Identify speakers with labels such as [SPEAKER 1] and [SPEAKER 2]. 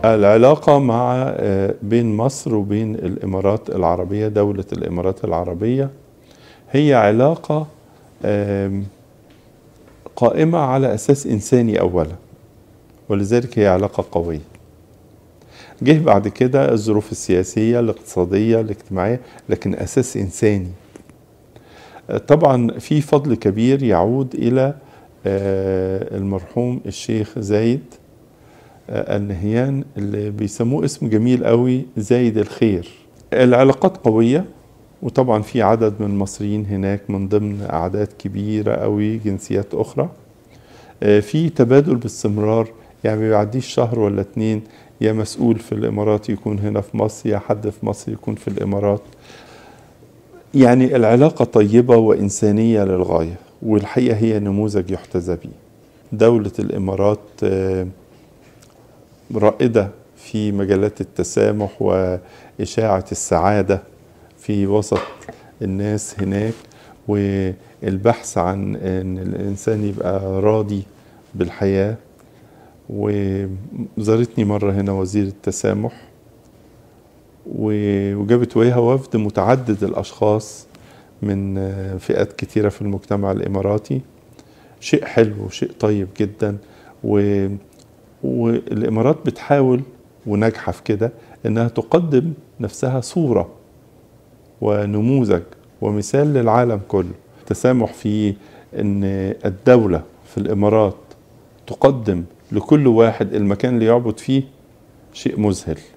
[SPEAKER 1] العلاقة مع بين مصر وبين الإمارات العربية دولة الإمارات العربية هي علاقة قائمة على أساس إنساني أولا ولذلك هي علاقة قوية جه بعد كده الظروف السياسية الاقتصادية الاجتماعية لكن أساس إنساني طبعا في فضل كبير يعود إلى المرحوم الشيخ زايد النهيان اللي بيسموه اسم جميل قوي زايد الخير العلاقات قوية وطبعا في عدد من المصريين هناك من ضمن أعداد كبيرة قوي جنسيات أخرى في تبادل باستمرار يعني ما بيعديش شهر ولا اتنين يا مسؤول في الإمارات يكون هنا في مصر يا حد في مصر يكون في الإمارات يعني العلاقة طيبة وإنسانية للغاية والحقيقة هي نموذج يحتذى به دولة الإمارات رائدة في مجالات التسامح وإشاعة السعادة في وسط الناس هناك والبحث عن ان الانسان يبقى راضي بالحياه وزارتني مره هنا وزير التسامح وجابت وياها وفد متعدد الاشخاص من فئات كتيره في المجتمع الاماراتي شيء حلو وشيء طيب جدا و والامارات بتحاول وناجحه في كده انها تقدم نفسها صوره ونموذج ومثال للعالم كله تسامح في ان الدولة في الامارات تقدم لكل واحد المكان اللي يعبد فيه شيء مذهل